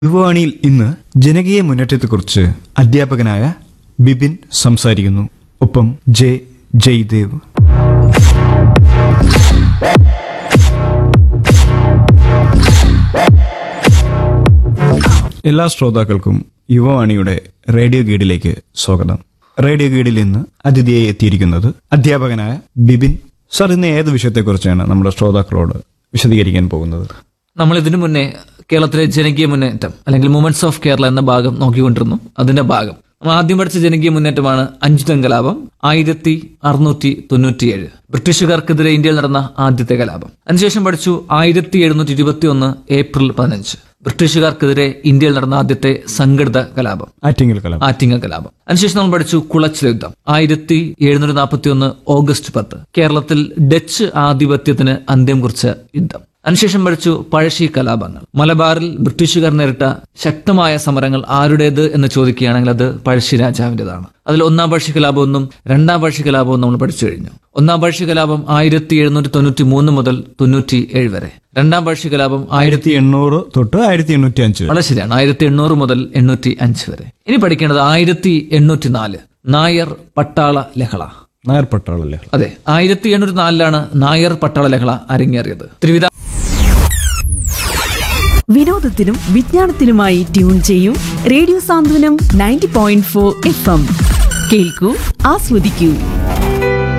യുവവാണിയിൽ ഇന്ന് ജനകീയ മുന്നേറ്റത്തെക്കുറിച്ച് അധ്യാപകനായ ബിപിൻ സംസാരിക്കുന്നു ഒപ്പം ജെ ജയ്ദേവ് എല്ലാ ശ്രോതാക്കൾക്കും യുവവാണിയുടെ റേഡിയോ ഗൈഡിലേക്ക് സ്വാഗതം റേഡിയോ ഗൈഡിൽ ഇന്ന് അതിഥിയായി എത്തിയിരിക്കുന്നത് അധ്യാപകനായ ബിപിൻ സർ ഇന്ന് ഏത് വിഷയത്തെക്കുറിച്ചാണ് നമ്മുടെ ശ്രോതാക്കളോട് വിശദീകരിക്കാൻ പോകുന്നത് നമ്മൾ ഇതിനു മുന്നേ കേരളത്തിലെ ജനകീയ മുന്നേറ്റം അല്ലെങ്കിൽ മൂവ്മെന്റ്സ് ഓഫ് കേരള എന്ന ഭാഗം നോക്കിക്കൊണ്ടിരുന്നു അതിന്റെ ഭാഗം നമ്മൾ ആദ്യം പഠിച്ച ജനകീയ മുന്നേറ്റമാണ് അഞ്ചുതം കലാപം ആയിരത്തി അറുന്നൂറ്റി തൊണ്ണൂറ്റിയേഴ് ബ്രിട്ടീഷുകാർക്കെതിരെ ഇന്ത്യയിൽ നടന്ന ആദ്യത്തെ കലാപം അതിനുശേഷം പഠിച്ചു ആയിരത്തി എഴുന്നൂറ്റി ഇരുപത്തി ഒന്ന് ഏപ്രിൽ പതിനഞ്ച് ബ്രിട്ടീഷുകാർക്കെതിരെ ഇന്ത്യയിൽ നടന്ന ആദ്യത്തെ സംഘടിത കലാപം ആറ്റിങ്ങൽ കലാം ആറ്റിങ്ങൽ കലാപം അതിനുശേഷം നമ്മൾ പഠിച്ചു കുളച്ചിൽ യുദ്ധം ആയിരത്തി എഴുന്നൂറ്റി നാൽപ്പത്തി ഒന്ന് ഓഗസ്റ്റ് പത്ത് കേരളത്തിൽ ഡച്ച് ആധിപത്യത്തിന് അന്ത്യം കുറിച്ച യുദ്ധം അതിനുശേഷം പഠിച്ചു പഴശ്ശി കലാപങ്ങൾ മലബാറിൽ ബ്രിട്ടീഷുകാർ നേരിട്ട ശക്തമായ സമരങ്ങൾ ആരുടേത് എന്ന് ചോദിക്കുകയാണെങ്കിൽ അത് പഴശ്ശി രാജാവിൻ്റെതാണ് അതിൽ ഒന്നാം പഴശ്ശി കലാപം ഒന്നും രണ്ടാം പഴശ്ശി കലാപവും നമ്മൾ പഠിച്ചു കഴിഞ്ഞു ഒന്നാം പഴശ്ശി കലാപം ആയിരത്തി എഴുന്നൂറ്റി തൊണ്ണൂറ്റി മൂന്ന് മുതൽ തൊണ്ണൂറ്റി ഏഴ് വരെ രണ്ടാം പഴശ്ശി കലാപം ആയിരത്തി ആയിരത്തി എണ്ണൂറ് തൊട്ട് ആയിരത്തി എണ്ണൂറ്റി അഞ്ച് വളരെ ശരിയാണ് ആയിരത്തി എണ്ണൂറ് മുതൽ എണ്ണൂറ്റി അഞ്ച് വരെ ഇനി പഠിക്കേണ്ടത് ആയിരത്തി എണ്ണൂറ്റി നാല് നായർ പട്ടാള ലഹള നായർ പട്ടാളല്ലേ അതെ ആയിരത്തി എണ്ണൂറ്റി നാലിലാണ് നായർ പട്ടാള ലഹള അരങ്ങേറിയത് തിരുവിതാ വിനോദത്തിനും വിജ്ഞാനത്തിനുമായി ട്യൂൺ ചെയ്യൂ radio Santhwanam ninety point four F M കേൾക്കൂ ആസ്വദിക്കൂ